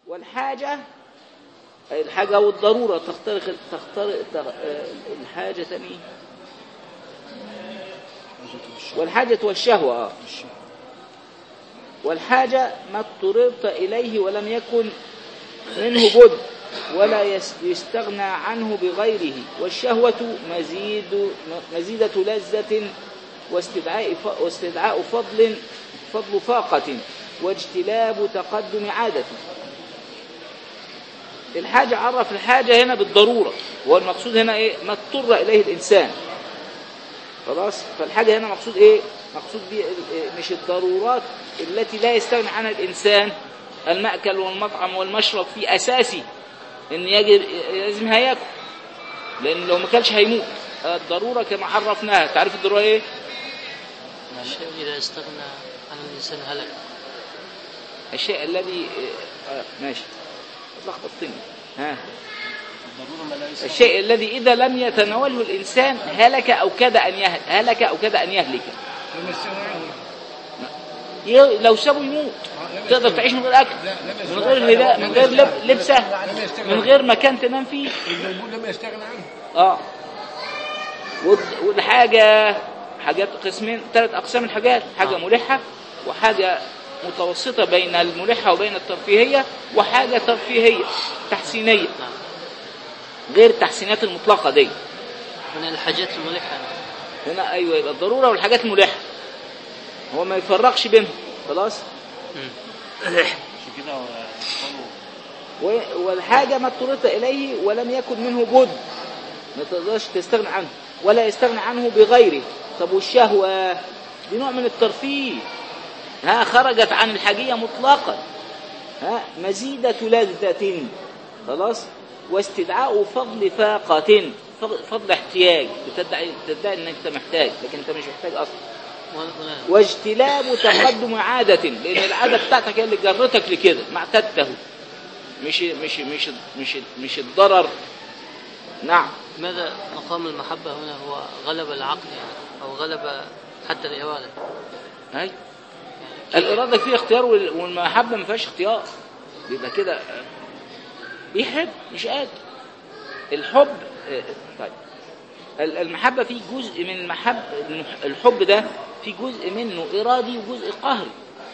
والحاجة أي الحاجة والضرورة تخترق تخترق تغ- آه، الحاجة تاني والحاجة والشهوة آه. والحاجة ما اضطررت إليه ولم يكن منه بد ولا يس- يستغنى عنه بغيره والشهوة مزيد مزيدة لذة واستدعاء ف- واستدعاء فضل فضل فاقة واجتلاب تقدم عادة الحاجة عرف الحاجة هنا بالضرورة والمقصود هنا ايه ما اضطر إليه الإنسان خلاص فالحاجة هنا مقصود ايه مقصود بيه ال- مش الضرورات التي لا يستغني عنها الإنسان المأكل والمطعم والمشرب في أساسي إن يجب لازم هياكل لأن لو ما كلش هيموت الضرورة كما عرفناها تعرف الضرورة ايه الشيء إذا استغنى عن الإنسان هلك الشيء الذي آه ماشي لخبطتني ها الضرورة ما لا يستطيع الشيء الذي إذا لم يتناوله الإنسان هلك أو كاد أن يهلك هلك أو كاد أن يهلك لما استغنى عنه ي- لو سابه يموت تقدر تعيش من غير أكل من غير هداء من غير لب... لبسة من غير مكان تنام فيه الموجود لما يستغنى عنه اه والد- والحاجة حاجات قسمين ثلاث أقسام الحاجات حاجة آه. ملحة وحاجة متوسطة بين الملحة وبين الترفيهية وحاجة ترفيهية تحسينية نعم غير التحسينات المطلقة دي من الحاجات الملحة هنا أيوة يبقى الضرورة والحاجات الملحة هو ما يفرقش بينهم خلاص مم. عشان كده هو قالوا و- والحاجة ما اضطررت إليه ولم يكن منه بد ما تقدرش تستغنى عنه ولا يستغنى عنه بغيره طب والشهوة دي نوع من الترفيه ها خرجت عن الحاجية مطلقا ها مزيدة لذة خلاص واستدعاء فضل فاقة فضل- فضل احتياج بتدعي تدعي ان انت محتاج لكن انت مش محتاج اصلا ولا- ولا- واجتلاب تقدم عادة لأن العادة بتاعتك هي اللي جرتك لكده ما اعتدته مش مش مش مش مش الضرر نعم لماذا مقام المحبة هنا هو غلب العقل يعني أو غلب حتى الإرادة هاي الإرادة فيها اختيار وال- والمحبة ما فيهاش اختيار يبقى كده آه، بيحب مش قادر الحب آه، طيب ال- المحبة فيه جزء من المحب المح- الحب ده في جزء منه إرادي وجزء قهري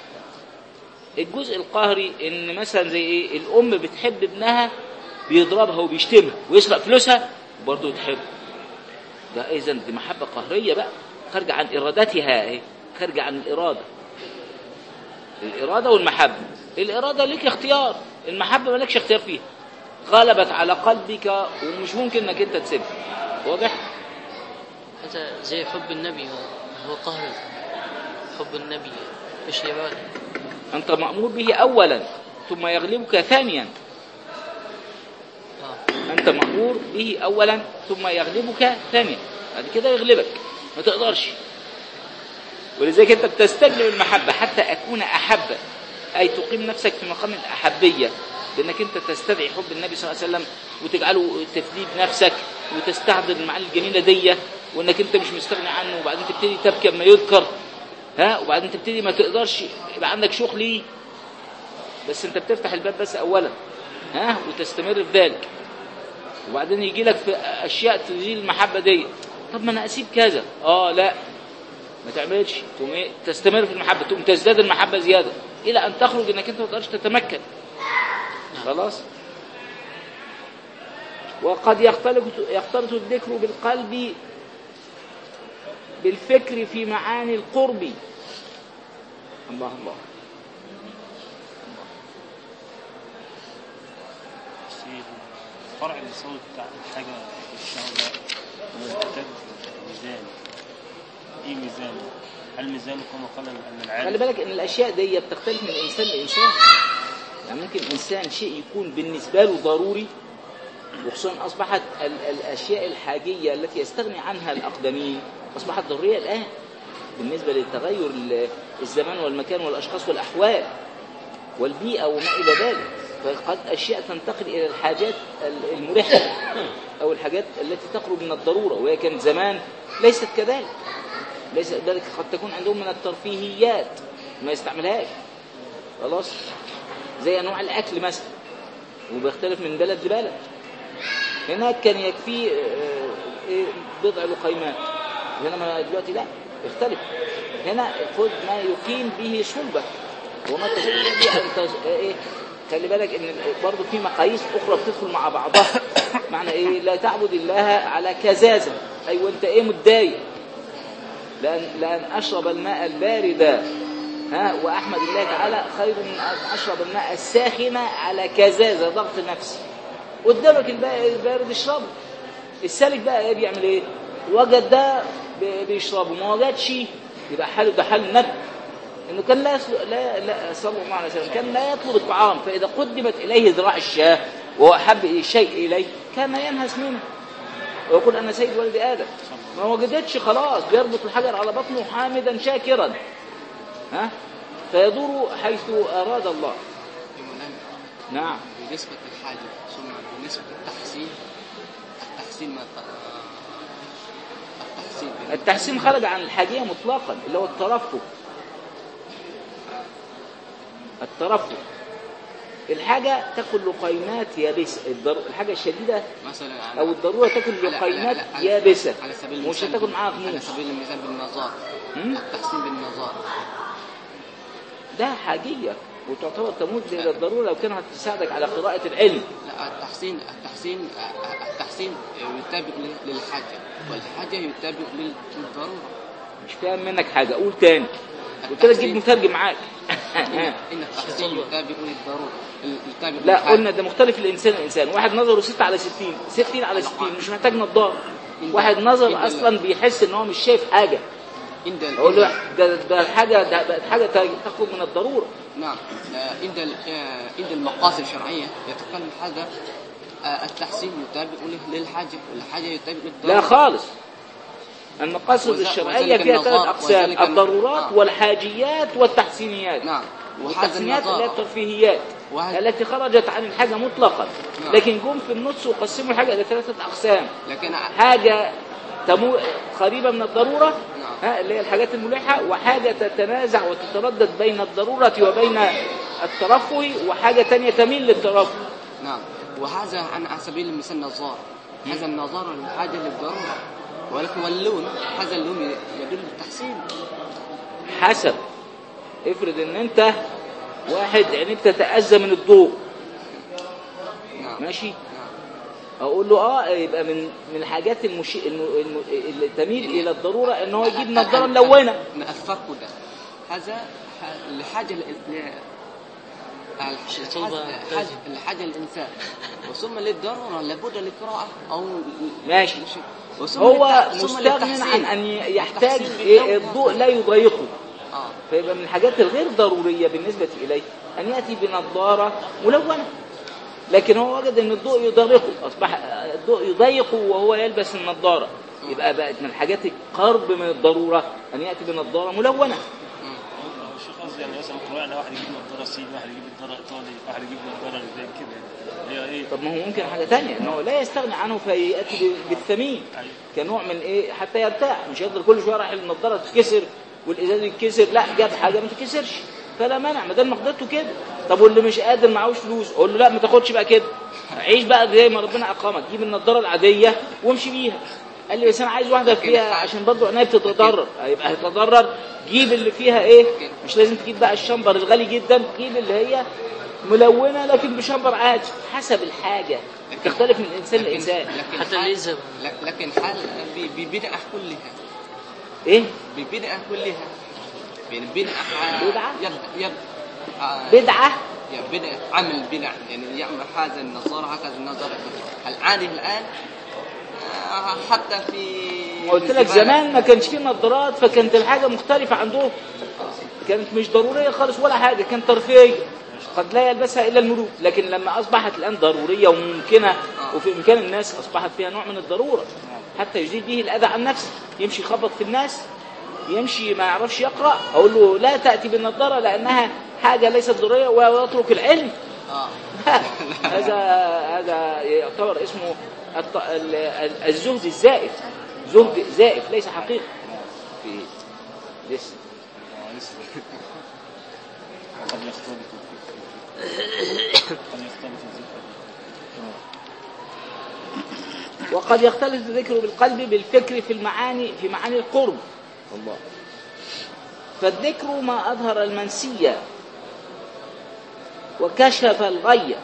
الجزء القهري ان مثلا زي ايه الام بتحب ابنها بيضربها وبيشتمها ويسرق فلوسها وبرضه تحب ده اذا دي محبه قهريه بقى خارجه عن ارادتها اهي خارجه عن الاراده الاراده والمحبه الاراده ليك اختيار المحبه مالكش اختيار فيها غلبت على قلبك ومش ممكن انك انت تسيبها واضح هذا زي حب النبي هو قهر حب النبي مش إرادة انت مامور به اولا ثم يغلبك ثانيا آه. أنت مأمور به أولا ثم يغلبك ثانيا بعد كده يغلبك ما تقدرش ولذلك أنت بتستجلب المحبة حتى أكون أحب أي تقيم نفسك في مقام الأحبية بأنك أنت تستدعي حب النبي صلى الله عليه وسلم وتجعله تفديد نفسك وتستحضر المعاني الجميلة دي وأنك أنت مش مستغني عنه وبعدين تبتدي تبكي لما يذكر ها وبعدين تبتدي ما تقدرش يبقى عندك شوق ليه بس أنت بتفتح الباب بس أولا ها وتستمر في ذلك وبعدين يجي لك في اشياء تزيل المحبه دي طب ما انا اسيب كذا اه لا ما تعملش تقوم ايه تستمر في المحبه تقوم تزداد المحبه زياده الى ان تخرج انك انت ما تقدرش تتمكن خلاص وقد يختلط يختلط الذكر بالقلب بالفكر في معاني القرب الله الله السيد فرع الصوت بتاع الحاجة الشهوة ده محتاج ميزان ايه ميزان؟ هل ميزان كما قال ان خلي العالم بالك ان الاشياء دي بتختلف من انسان لانسان يعني ممكن انسان شيء يكون بالنسبه له ضروري وخصوصا اصبحت ال- الاشياء الحاجيه التي يستغني عنها الاقدمين اصبحت ضروريه الان بالنسبه للتغير ال- الزمان والمكان والاشخاص والاحوال والبيئه وما الى ذلك فقد اشياء تنتقل الى الحاجات ال- الملحه او الحاجات التي تقرب من الضروره وهي كانت زمان ليست كذلك ليس ذلك قد تكون عندهم من الترفيهيات ما يستعملهاش خلاص زي انواع الاكل مثلا وبيختلف من بلد لبلد هناك كان يكفي آه، إيه، بضع لقيمات هنا ما دلوقتي لا يختلف هنا خذ ما يقيم به صلبك وما تقول به أن تز- ايه خلي بالك ان برضه في مقاييس اخرى بتدخل مع بعضها معنى ايه لا تعبد الله على كزازه اي وانت ايه متضايق لان لان اشرب الماء البارد ها واحمد الله تعالى خير من ان اشرب الماء الساخن على كزازه ضغط نفسي قدامك الماء البارد اشربه السالك بقى ايه بيعمل ايه وجد ده بي- بيشربه ما وجدش يبقى حاله ده حال ندم انه كان لا يسل- لا لا صلى الله عليه وسلم كان لا يطلب الطعام فاذا قدمت اليه ذراع الشاه وهو احب الشيء اليه كان ينهس منه ويقول انا سيد ولد ادم ما وجدتش خلاص بيربط الحجر على بطنه حامدا شاكرا ها فيدور حيث اراد الله مولانا نعم بالنسبة للحاجة ثم بالنسبة للتحسين التحسين ما ت- التحسين التحسين خرج عن الحاجية مطلقا اللي هو الترفه الترفه الحاجة تاكل لقيمات يابسة الضر... الحاجة الشديدة مثلا على- أو الضرورة تاكل على- على- لقيمات على- على- يابسة على سبيل مش المثال هتاكل معاها على غموس سبيل المثال بالنظار هم؟ التحسين بالنظار ده حاجية وتعتبر تموت إلى الضرورة لو كانت تساعدك على قراءة العلم لا التحسين التحسين التحسين يتابع لل- للحاجة والحاجة يتابع لل- للضرورة مش فاهم منك حاجة قول تاني قلت لك جيب مترجم معاك إن إن التحسين يتابع للضرورة ال- يتابع لا للحاجة. قلنا ده مختلف الانسان الانسان واحد نظره 6 على 60 60 على 60 مش محتاج نظاره واحد نظر اصلا بيحس ان هو مش شايف حاجه عند ال- اقول له ده ده الحاجه ده بقت حاجه تخرج من الضروره نعم آه، عند ال- آه، عند المقاصد الشرعية يتكلم هذا آه، التحسين يتابع ل- للحاجة والحاجة يتابع للضرورة لا خالص المقاصد وذ- الشرعيه وذلك فيها ثلاث النظار- اقسام وذلك الن- الضرورات آه. والحاجيات والتحسينيات نعم وهذا والتحسينيات اللي هي النظارة الترفيهيات وهذا- التي خرجت عن الحاجه مطلقا نعم. لكن جم في النص وقسموا الحاجه الى ثلاثه اقسام لكن ع- حاجة تمو قريبة من الضرورة نعم. ها اللي هي الحاجات الملحة وحاجة تتنازع وتتردد بين الضرورة وبين الترفه وحاجة تانية تميل للترفه نعم وهذا عن على سبيل المثال نظار هذا النظارة للحاجة للضرورة ولكن واللون هذا اللون ي- يدل بالتحسين حسب افرض ان انت واحد عينيه بتتأذى من الضوء نعم ماشي نعم اقول له اه يبقى من من الحاجات المشي... الم... الم... اللي تميل الى الضرورة ان هو يجيب نظارة ملونة من الفرق ده هذا ح- لحاجة ل... ل... الح- صلبة الحاجة- حاجة- الحاجة للإنسان وثم للضرورة لابد للقراءة أو ماشي. وثم هو للت- ثم مستغن للتحسين. عن ان يحتاج التحسين إيه باللون الضوء نفسه. لا يضايقه آه. فيبقى من الحاجات الغير ضرورية بالنسبة إليه أن يأتي بنظارة ملونة لكن هو وجد أن الضوء يضايقه أصبح الضوء يضايقه وهو يلبس النظارة يبقى بقت من الحاجات القرب من الضرورة أن يأتي بنظارة ملونة مم. هو الشيخ قصدي يعني مثلا ممكن يعني واحد يجيب نظاره صيني واحد يجيب نظاره ايطالي واحد يجيب نظاره زي كده هي ايه طب ما هو ممكن حاجة تانية أنه لا يستغني عنه فيأتي بالثمين أيوة. كنوع من إيه حتى يرتاح مش هيفضل كل شوية رايح النظارة تتكسر والإزاز يتكسر لا جاب حاجة ما تتكسرش فلا مانع ما دام مقدرته كده طب واللي مش قادر معهوش فلوس اقول له لا ما تاخدش بقى كده عيش بقى زي ما ربنا اقامك جيب النضاره العاديه وامشي بيها قال لي بس انا عايز واحده فيها عشان برضه عينيا بتتضرر هيبقى هيتضرر جيب اللي فيها ايه مش لازم تجيب بقى الشمبر الغالي جدا جيب اللي هي ملونه لكن بشمبر عادي حسب الحاجه تختلف من انسان لكن- لانسان لكن حتى حال- الليزر. لك- لكن حال ب- ببدعة كلها ايه ببدعة كلها يعني بدعة بدعة؟ يب يب آه، بدعه يعني بدعة عمل بدع يعني يعمل هذا النظارة هكذا النظارة العادي الآن آه، حتى في قلت لك الزبالة. زمان ما كانش فيه نظارات فكانت الحاجه مختلفه عندهم كانت مش ضروريه خالص ولا حاجه كانت ترفيهيه قد لا يلبسها الا الملوك لكن لما اصبحت الان ضروريه وممكنه وفي امكان الناس اصبحت فيها نوع من الضروره حتى يزيل به الاذى عن نفسه يمشي يخبط في الناس يمشي ما يعرفش يقرا اقول له لا تاتي بالنظاره لانها حاجه ليست ضروريه ويترك العلم اه هذا هذا يعتبر اسمه الط- ال- ال- الزهد الزائف زهد زائف ليس حقيقي في لسه آه، لسه. قد يختلط قد يختلط الذكر وقد يختلف الذكر بالقلب بالفكر في المعاني في معاني القرب الله فالذكر ما أظهر المنسية وكشف الغي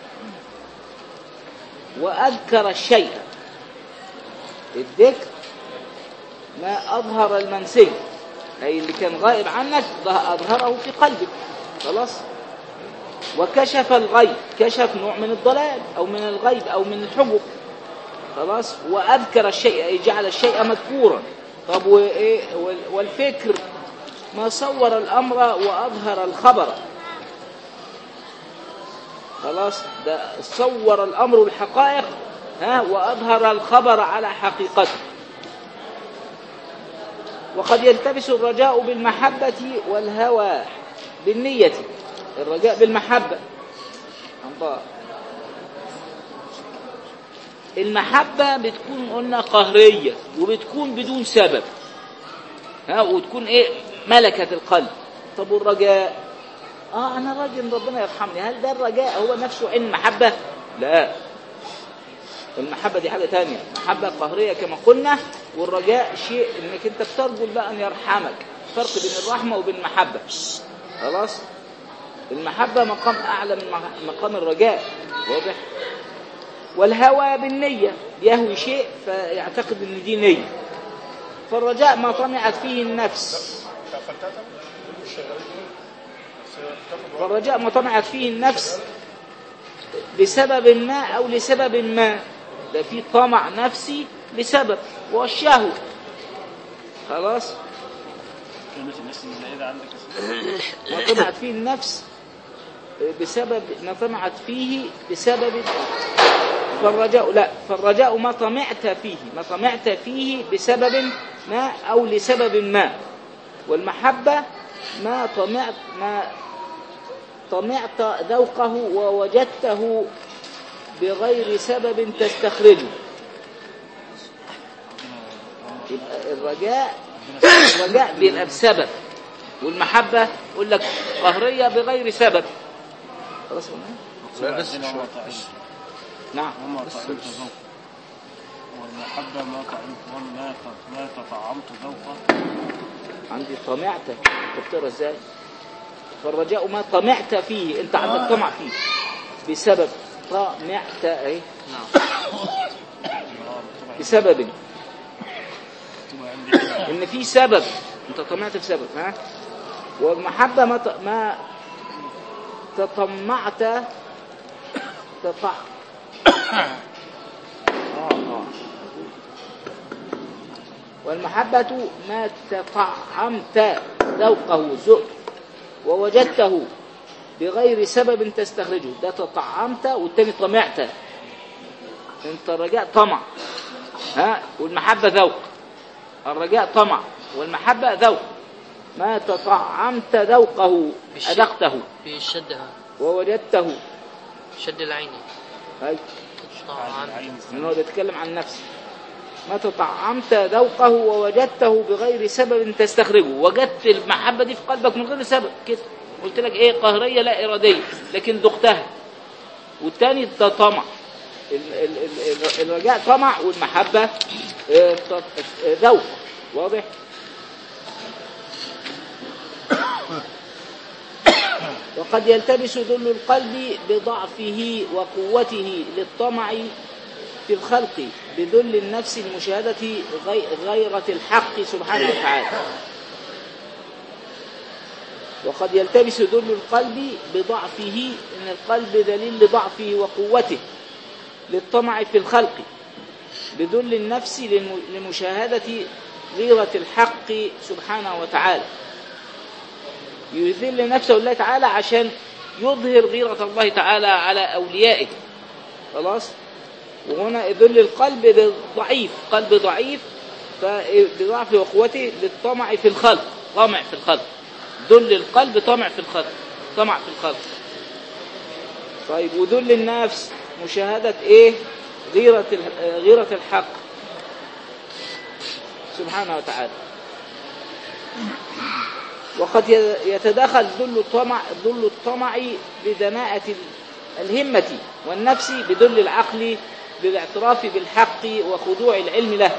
وأذكر الشيء الذكر ما أظهر المنسي أي اللي كان غائب عنك ده أظهره في قلبك خلاص وكشف الغيب كشف نوع من الضلال أو من الغيب أو من الحجب خلاص وأذكر الشيء أي جعل الشيء مذكورا طب وإيه وال- والفكر ما صور الأمر وأظهر الخبر خلاص ده صور الأمر الحقائق ها وأظهر الخبر على حقيقته وقد يلتبس الرجاء بالمحبة والهوى بالنية الرجاء بالمحبة الله المحبة بتكون قلنا قهرية وبتكون بدون سبب ها وتكون ايه ملكة القلب طب والرجاء اه انا راجل ربنا يرحمني هل ده الرجاء هو نفسه عين محبة لا المحبة دي حاجة تانية محبة قهرية كما قلنا والرجاء شيء انك انت بترجو الله ان يرحمك فرق بين الرحمة وبين المحبة خلاص المحبة مقام اعلى من مقام الرجاء واضح والهوى بالنية يهوي شيء فيعتقد ان دي نية فالرجاء ما طمعت فيه النفس فالرجاء ما طمعت فيه النفس لسبب ما أو لسبب ما ده في طمع نفسي لسبب وهو الشهوة خلاص كلمة الناس الزائدة عندك يا سيدي. ما طمعت فيه النفس بسبب ما طمعت فيه بسبب فالرجاء لا فالرجاء ما طمعت فيه ما طمعت فيه بسبب ما أو لسبب ما والمحبة ما طمعت ما طمعت ذوقه ووجدته بغير سبب تستخرجه يبقى الرجاء الرجاء بيبقى بسبب والمحبة يقول لك قهرية بغير سبب خلاص ولا إيه؟ بس هم طاعين نعم هم طاعين ذوق والمحبة ما طعمت ما ما تطعمت ذوقه عندي طمعت انت بتقرا ازاي فالرجاء ما طمعت فيه انت عندك طمع فيه بسبب طمعت اهي نعم بسبب تبقى عندي كده ان في سبب انت طمعت في سبب ها والمحبه ما ت... ما تطمعت تطع اه اه والمحبة ما تطعمت ذوقه ذوق ووجدته بغير سبب تستخرجه ده تطعمت والتاني طمعت انت الرجاء طمع ها والمحبة ذوق الرجاء طمع والمحبة ذوق ما تطعمت ذوقه بالشيء. أذقته بشدها ووجدته شد العين هاي طبعا العين من هو بيتكلم عن نفسه ما تطعمت ذوقه ووجدته بغير سبب تستخرجه وجدت المحبة دي في قلبك من غير سبب كده قلت لك ايه قهرية لا إرادية لكن ذقتها والتاني ده طمع ال- ال- ال- ال- الرجاء طمع والمحبة آه، ط- آه، ذوق واضح وقد يلتبس ذل القلب بضعفه وقوته للطمع في الخلق بذل النفس لمشاهدة غي- غيرة الحق سبحانه وتعالى وقد يلتبس ذل القلب بضعفه إن القلب دليل لضعفه وقوته للطمع في الخلق بذل النفس للم- لمشاهدة غيرة الحق سبحانه وتعالى يذل نفسه لله تعالى عشان يظهر غيرة الله تعالى على أوليائه خلاص وهنا يذل القلب ضعيف قلب ضعيف فبضعف وقوته للطمع في الخلق طمع في الخلق ذل القلب طمع في الخلق طمع في الخلق طيب وذل النفس مشاهدة ايه غيرة ال- غيرة الحق سبحانه وتعالى وقد ي- يتداخل ذل الطمع ذل الطمع بدناءة ال- الهمة والنفس بذل العقل للاعتراف بالحق وخضوع العلم له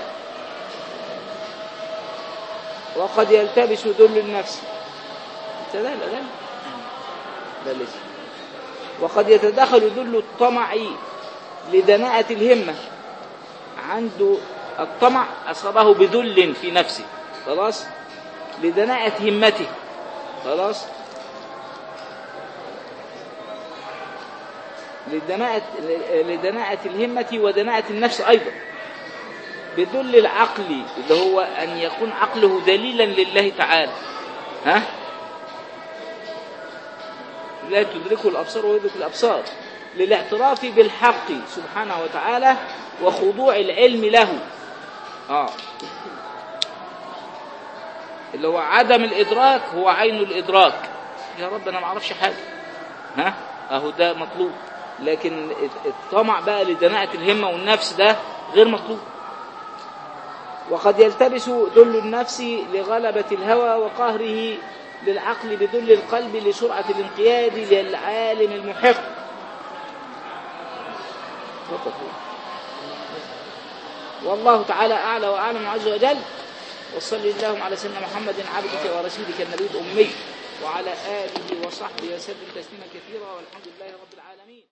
وقد يلتبس ذل النفس انت لا لا لا لا لسه وقد يتدخل ذل الطمع لدناءة الهمة عنده الطمع أصابه بذل في نفسه خلاص لدناءة همته خلاص لدناءة لدناءة الهمة ودناءة النفس أيضا بذل العقل اللي هو أن يكون عقله دليلا لله تعالى ها لا تدركه الأبصار ويدرك الأبصار للاعتراف بالحق سبحانه وتعالى وخضوع العلم له آه. اللي هو عدم الإدراك هو عين الإدراك يا رب أنا ما أعرفش حاجة ها أهو ده مطلوب لكن الطمع بقى لدناءة الهمة والنفس ده غير مطلوب وقد يلتبس ذل النفس لغلبة الهوى وقهره للعقل بذل القلب لسرعة الانقياد للعالم المحق والله تعالى أعلى وأعلم عز وجل وصلي اللهم على سيدنا محمد عبدك ورسولك النبي الأمي وعلى آله وصحبه وسلم تسليما كثيرا والحمد لله رب العالمين